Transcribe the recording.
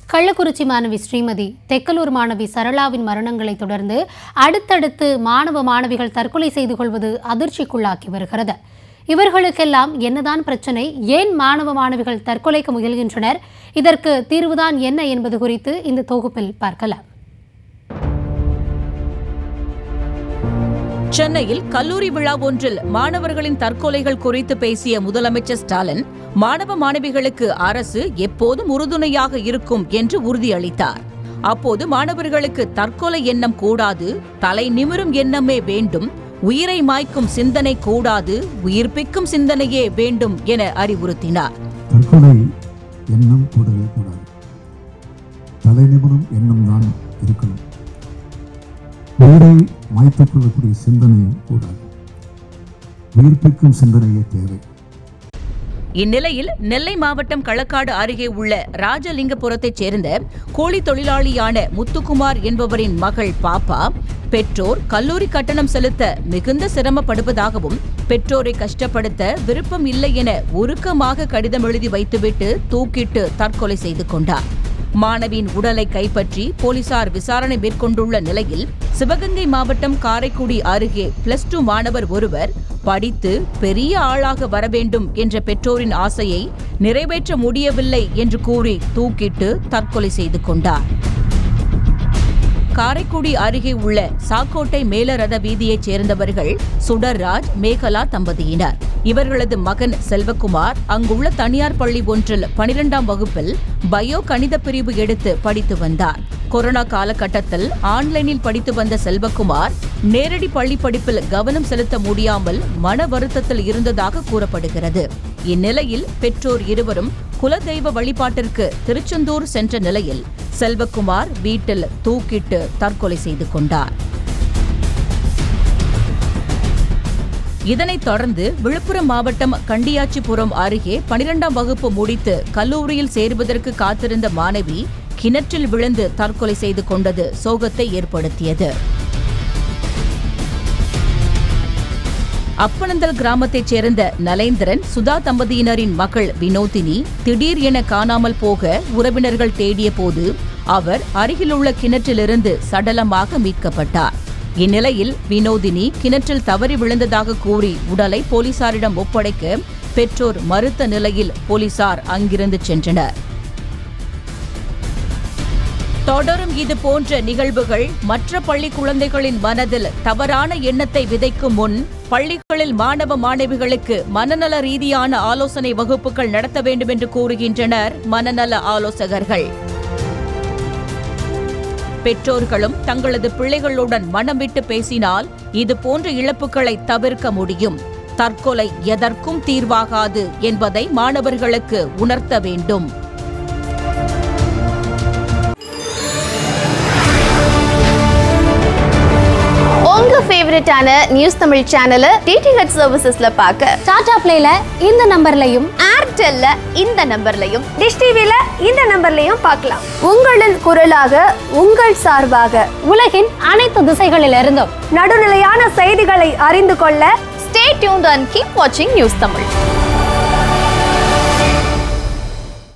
கள்ளக்குறிச்சி மாணவி ஸ்ரீமதி தெக்கலூர் மாணவி சரளாவின் மரணங்களை தொடர்ந்து அடுத்தடுத்து மாணவ மாணவிகள் தற்கொலை செய்து கொள்வது அதிர்ச்சிக்குள்ளாக்கி வருகிறது இவர்களுக்கெல்லாம் என்னதான் பிரச்சனை ஏன் மாணவ மாணவிகள் தற்கொலைக்கு முயல்கின்றனர் இதற்கு தீர்வுதான் என்ன என்பது குறித்து இந்த தொகுப்பில் பார்க்கலாம் சென்னையில் கல்லூரி விழா ஒன்றில் மாணவர்களின் தற்கொலைகள் குறித்து பேசிய முதலமைச்சர் ஸ்டாலின் மாணவ மாணவிகளுக்கு அரசு எப்போதும் உறுதுணையாக இருக்கும் என்று உறுதியளித்தார் அப்போது மாணவர்களுக்கு தற்கொலை எண்ணம் கூடாது தலை நிமிரும் எண்ணமே வேண்டும் உயிரை மாய்க்கும் சிந்தனை கூடாது உயிர்ப்பிக்கும் சிந்தனையே வேண்டும் என அறிவுறுத்தினார் தற்கொலை எண்ணம் கூடவே கூடாது தலைநிமிரும் எண்ணம் தான் இருக்கணும் உயிரை மாய்த்துக் கொள்ளக்கூடிய சிந்தனையும் கூடாது உயிர்ப்பிக்கும் சிந்தனையே தேவை இந்நிலையில் நெல்லை மாவட்டம் களக்காடு அருகே உள்ள ராஜலிங்கபுரத்தைச் சேர்ந்த கூலி தொழிலாளியான முத்துக்குமார் என்பவரின் மகள் பாப்பா பெற்றோர் கல்லூரி கட்டணம் செலுத்த மிகுந்த சிரமப்படுவதாகவும் பெற்றோரை கஷ்டப்படுத்த விருப்பம் இல்லை என உருக்கமாக கடிதம் எழுதி வைத்துவிட்டு தூக்கிட்டு தற்கொலை செய்து கொண்டார் மாணவியின் உடலை கைப்பற்றி போலீசார் விசாரணை மேற்கொண்டுள்ள நிலையில் சிவகங்கை மாவட்டம் காரைக்குடி அருகே பிளஸ் டூ மாணவர் ஒருவர் படித்து பெரிய ஆளாக வர வேண்டும் என்ற பெற்றோரின் ஆசையை நிறைவேற்ற முடியவில்லை என்று கூறி தூக்கிட்டு தற்கொலை செய்து கொண்டார் காரைக்குடி அருகே உள்ள சாக்கோட்டை மேலரத வீதியைச் சேர்ந்தவர்கள் சுடர்ராஜ் மேகலா தம்பதியினர் இவர்களது மகன் செல்வகுமார் அங்குள்ள தனியார் பள்ளி ஒன்றில் பனிரெண்டாம் வகுப்பில் பயோ கணித பிரிவு எடுத்து படித்து வந்தார் கொரோனா காலகட்டத்தில் ஆன்லைனில் படித்து வந்த செல்வகுமார் நேரடி பள்ளி படிப்பில் கவனம் செலுத்த முடியாமல் மன வருத்தத்தில் இருந்ததாக கூறப்படுகிறது இந்நிலையில் பெற்றோர் இருவரும் குலதெய்வ வழிபாட்டிற்கு திருச்செந்தூர் சென்ற நிலையில் செல்வகுமார் வீட்டில் தூக்கிட்டு தற்கொலை செய்து கொண்டார் இதனைத் தொடர்ந்து விழுப்புரம் மாவட்டம் கண்டியாச்சிபுரம் அருகே பனிரெண்டாம் வகுப்பு முடித்து கல்லூரியில் சேருவதற்கு காத்திருந்த மாணவி கிணற்றில் விழுந்து தற்கொலை செய்து கொண்டது சோகத்தை ஏற்படுத்தியது அப்பனந்தல் கிராமத்தைச் சேர்ந்த நலேந்திரன் சுதா தம்பதியினரின் மகள் வினோதினி திடீர் என காணாமல் போக உறவினர்கள் தேடிய போது அவர் அருகிலுள்ள கிணற்றிலிருந்து சடலமாக மீட்கப்பட்டார் இந்நிலையில் வினோதினி கிணற்றில் தவறி விழுந்ததாக கூறி உடலை போலீசாரிடம் ஒப்படைக்க பெற்றோர் மறுத்த நிலையில் போலீசார் அங்கிருந்து சென்றனர் தொடரும் இது போன்ற நிகழ்வுகள் மற்ற பள்ளி குழந்தைகளின் மனதில் தவறான எண்ணத்தை விதைக்கும் முன் பள்ளிகளில் மாணவ மாணவிகளுக்கு மனநல ரீதியான ஆலோசனை வகுப்புகள் நடத்த வேண்டும் என்று கூறுகின்றனர் மனநல ஆலோசகர்கள் பெற்றோர்களும் தங்களது பிள்ளைகளுடன் மனம் விட்டு பேசினால் இது போன்ற இழப்புகளை தவிர்க்க முடியும் தற்கொலை எதற்கும் தீர்வாகாது என்பதை மாணவர்களுக்கு உணர்த்த வேண்டும் உங்க ஃபேவரட்டான நியூஸ் தமிழ் சேனலை டிடிஹெச் சர்வீசஸ்ல பார்க்க டாடா பிளேல இந்த நம்பர்லையும் ஏர்டெல்ல இந்த நம்பர்லையும் டிஷ் டிவில இந்த நம்பர்லயும் பார்க்கலாம் உங்களின் குரலாக உங்கள் சார்பாக உலகின் அனைத்து திசைகளிலிருந்தும் நடுநிலையான செய்திகளை அறிந்து கொள்ள ஸ்டே டியூன்ட் அண்ட் கீப் வாட்சிங் நியூஸ் தமிழ்